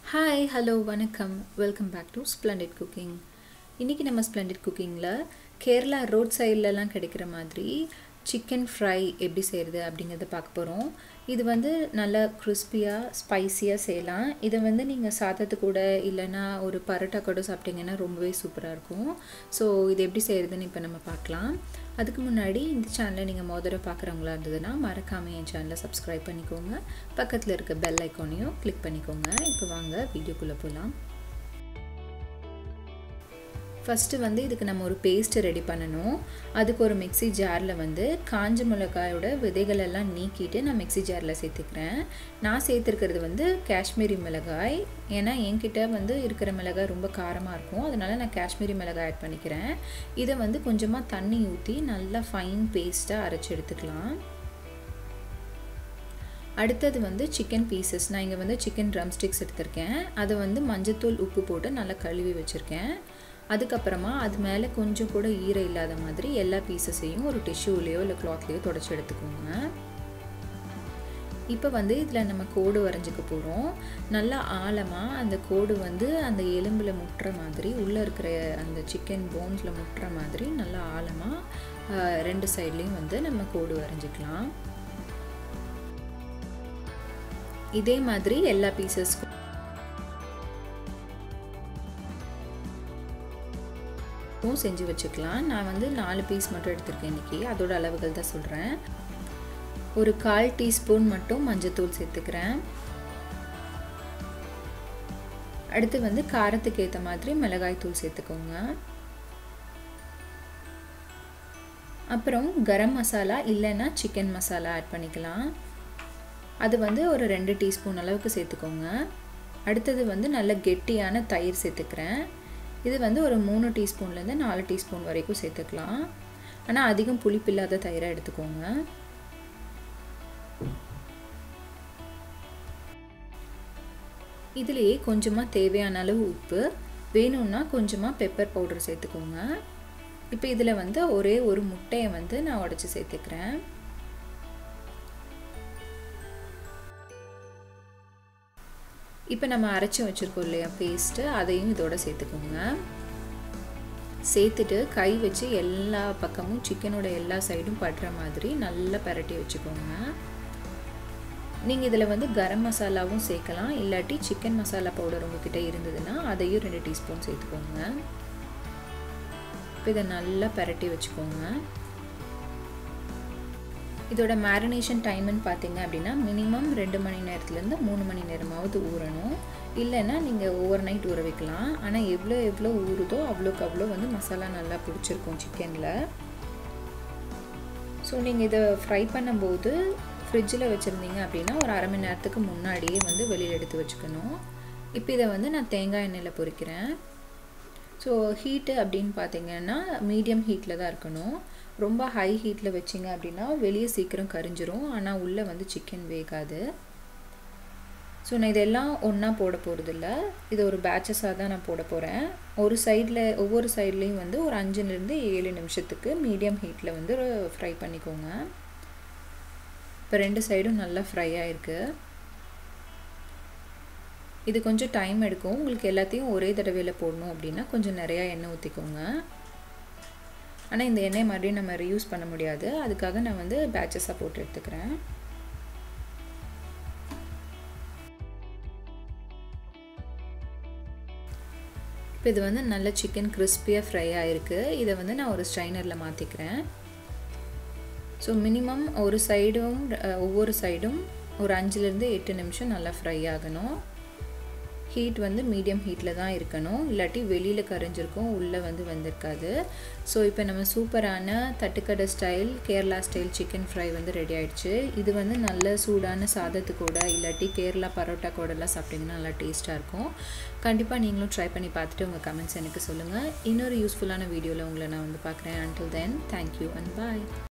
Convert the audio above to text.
hi hello வணக்கம் welcome back to splendid cooking இன்றைக்கி நம்ம ஸ்ப்ளண்டிட் குக்கிங்கில் கேரளா ரோட் சைட்லலாம் கிடைக்கிற மாதிரி சிக்கன் ஃப்ரை எப்படி செய்கிறது அப்படிங்கிறத பார்க்க போகிறோம் இது வந்து நல்லா கிறிஸ்பியாக ஸ்பைஸியாக செய்யலாம் இதை வந்து நீங்கள் சாதத்து கூட இல்லைன்னா ஒரு பரோட்டா கூட சாப்பிட்டீங்கன்னா ரொம்பவே சூப்பராக இருக்கும் ஸோ இது எப்படி செய்கிறதுன்னு இப்போ நம்ம பார்க்கலாம் அதுக்கு முன்னாடி இந்த சேனலை நீங்கள் மோதர பார்க்குறவங்களா இருந்ததுன்னா மறக்காமல் என் சேனலை சப்ஸ்கிரைப் பண்ணிக்கோங்க பக்கத்தில் இருக்க பெல் ஐக்கானையும் கிளிக் பண்ணிக்கோங்க இப்போ வாங்க வீடியோக்குள்ளே போகலாம் ஃபஸ்ட்டு வந்து இதுக்கு நம்ம ஒரு பேஸ்ட்டு ரெடி பண்ணணும் அதுக்கு ஒரு மிக்சி ஜாரில் வந்து காஞ்ச மிளகாயோட விதைகள் எல்லாம் நீக்கிட்டு நான் மிக்சி ஜாரில் சேர்த்துக்கிறேன் நான் சேர்த்துருக்கிறது வந்து காஷ்மீரி மிளகாய் ஏன்னா என்கிட்ட வந்து இருக்கிற மிளகாய் ரொம்ப காரமாக இருக்கும் அதனால் நான் காஷ்மீரி மிளகாய் ஆட் பண்ணிக்கிறேன் இதை வந்து கொஞ்சமாக தண்ணி ஊற்றி நல்லா ஃபைன் பேஸ்ட்டாக அரைச்சி எடுத்துக்கலாம் அடுத்தது வந்து சிக்கன் பீசஸ் நான் இங்கே வந்து சிக்கன் ட்ரம் ஸ்டிக்ஸ் எடுத்திருக்கேன் அதை வந்து மஞ்சத்தூள் உப்பு போட்டு நல்லா கழுவி வச்சுருக்கேன் அதுக்கப்புறமா அது மேலே கொஞ்சம் கூட ஈரம் இல்லாத மாதிரி எல்லா பீசஸையும் ஒரு டிஷ்யூலேயோ இல்லை கிளாத்லேயோ தொடச்சி எடுத்துக்கோங்க இப்போ வந்து இதில் நம்ம கோடு வரைஞ்சிக்க போகிறோம் நல்லா ஆழமாக அந்த கோடு வந்து அந்த எலும்பில் முட்டுற மாதிரி உள்ளே இருக்கிற அந்த சிக்கன் போன்ஸில் முட்டுற மாதிரி நல்லா ஆழமாக ரெண்டு சைட்லேயும் வந்து நம்ம கோடு வரைஞ்சிக்கலாம் இதே மாதிரி எல்லா பீசஸ்க்கும் செஞ்சு வச்சுக்கலாம் நான் வந்து நாலு பீஸ் மட்டும் எடுத்திருக்கேன் இன்றைக்கி அதோட அளவுகள் தான் சொல்கிறேன் ஒரு கால் டீஸ்பூன் மட்டும் மஞ்சத்தூள் சேர்த்துக்கிறேன் அடுத்து வந்து காரத்துக்கு ஏற்ற மாதிரி மிளகாய் தூள் சேர்த்துக்கோங்க அப்புறம் கரம் மசாலா இல்லைன்னா சிக்கன் மசாலா ஆட் பண்ணிக்கலாம் அது வந்து ஒரு ரெண்டு டீஸ்பூன் அளவுக்கு சேர்த்துக்கோங்க அடுத்தது வந்து நல்ல கெட்டியான தயிர் சேர்த்துக்கிறேன் இது வந்து ஒரு மூணு டீஸ்பூன்லேருந்து நாலு டீஸ்பூன் வரைக்கும் சேர்த்துக்கலாம் ஆனால் அதிகம் புளிப்பில்லாத தயிரை எடுத்துக்கோங்க இதுலேயே கொஞ்சமாக தேவையான அளவு உப்பு வேணும்னா கொஞ்சமாக பெப்பர் பவுடர் சேர்த்துக்கோங்க இப்போ இதில் வந்து ஒரே ஒரு முட்டையை வந்து நான் உடச்சி சேர்த்துக்கிறேன் இப்போ நம்ம அரைச்சி வச்சுருக்கோம் இல்லையா பேஸ்ட்டு அதையும் இதோட சேர்த்துக்கோங்க சேர்த்துட்டு கை வச்சு எல்லா பக்கமும் சிக்கனோட எல்லா சைடும் படுற மாதிரி நல்லா பரட்டி வச்சுக்கோங்க நீங்கள் இதில் வந்து கரம் மசாலாவும் சேர்க்கலாம் இல்லாட்டி சிக்கன் மசாலா பவுடர் உங்ககிட்ட இருந்ததுன்னா அதையும் ரெண்டு டீஸ்பூன் சேர்த்துக்கோங்க இப்போ இதை நல்லா பரட்டி வச்சுக்கோங்க இதோட மேரினேஷன் டைம்னு பார்த்தீங்க அப்படின்னா மினிமம் ரெண்டு மணி நேரத்துலேருந்து மூணு மணி நேரமாவது ஊறணும் இல்லைன்னா நீங்கள் ஓவர் நைட் ஊற வைக்கலாம் ஆனால் எவ்வளோ எவ்வளோ ஊறுதோ அவ்வளோக்கு அவ்வளோ வந்து மசாலா நல்லா பிடிச்சிருக்கும் சிக்கனில் ஸோ நீங்கள் இதை ஃப்ரை பண்ணும்போது ஃப்ரிட்ஜில் வச்சுருந்தீங்க அப்படின்னா ஒரு அரை மணி நேரத்துக்கு முன்னாடியே வந்து வெளியில் எடுத்து வச்சுக்கணும் இப்போ இதை வந்து நான் தேங்காய் எண்ணெயில் பொரிக்கிறேன் ஸோ ஹீட்டு அப்படின்னு பார்த்தீங்கன்னா மீடியம் ஹீட்டில் தான் இருக்கணும் ரொம்ப ஹை ஹீட்டில் வச்சிங்க அப்படின்னா வெளியே சீக்கிரம் கரிஞ்சிரும் ஆனால் உள்ளே வந்து சிக்கன் வேகாது ஸோ நான் இதெல்லாம் ஒன்றா போட போகிறதில்ல இது ஒரு பேச்சஸாக தான் நான் போட போகிறேன் ஒரு சைடில் ஒவ்வொரு சைட்லேயும் வந்து ஒரு அஞ்சுலேருந்து ஏழு நிமிஷத்துக்கு மீடியம் ஹீட்டில் வந்து ஃப்ரை பண்ணிக்கோங்க இப்போ ரெண்டு சைடும் நல்லா ஃப்ரை ஆகிருக்கு இது கொஞ்சம் டைம் எடுக்கும் உங்களுக்கு எல்லாத்தையும் ஒரே தடவையில் போடணும் அப்படின்னா கொஞ்சம் நிறையா எண்ணெய் ஊற்றிக்கோங்க ஆனால் இந்த எண்ணெய் மறுபடியும் நம்ம ரியூஸ் பண்ண முடியாது அதுக்காக நான் வந்து பேச்சஸாக போட்டு எடுத்துக்கிறேன் இப்போ இது வந்து நல்ல சிக்கன் கிறிஸ்பியாக ஃப்ரை ஆகிருக்கு இதை வந்து நான் ஒரு ஸ்ட்ரைனரில் மாற்றிக்கிறேன் ஸோ மினிமம் ஒரு சைடும் ஒவ்வொரு சைடும் ஒரு அஞ்சுலேருந்து எட்டு நிமிஷம் நல்லா ஃப்ரை ஆகணும் ஹீட் வந்து மீடியம் ஹீட்டில் தான் இருக்கணும் இல்லாட்டி வெளியில் கரைஞ்சிருக்கும் உள்ளே வந்து வந்திருக்காது ஸோ இப்போ நம்ம சூப்பரான தட்டுக்கடை style Kerala style chicken fry வந்து ரெடி ஆகிடுச்சு இது வந்து நல்ல சூடான சாதத்து கூட இல்லாட்டி கேரளா பரோட்டா கூடலாம் சாப்பிட்டிங்கன்னா நல்லா டேஸ்ட்டாக இருக்கும் கண்டிப்பாக நீங்களும் ட்ரை பண்ணி பார்த்துட்டு உங்கள் கமெண்ட்ஸ் எனக்கு சொல்லுங்கள் இன்னொரு யூஸ்ஃபுல்லான வீடியோவில் உங்களை நான் வந்து பார்க்குறேன் until then thank you and bye